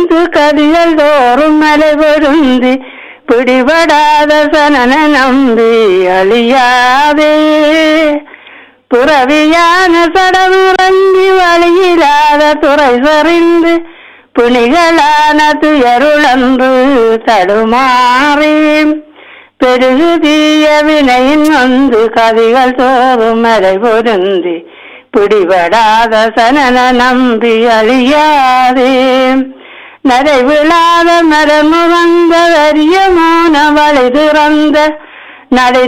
வந்து கதிகள் தோறும் மலை பொருந்தி பிடிபடாத சனன நம்பி அழியாதே புறவியான சடமுறங்கி வழியிலாத துறை சரிந்து புனிகளான துயருளன்று தடுமாறி பெருகு தீய வினையின் வந்து கதிகள் தோறும் மலை பொருந்தி பிடிபடாத சனன நம்பி அழியாதே நடைவிழாத மரமு வந்த வரிய மோன வழி திறந்த நடை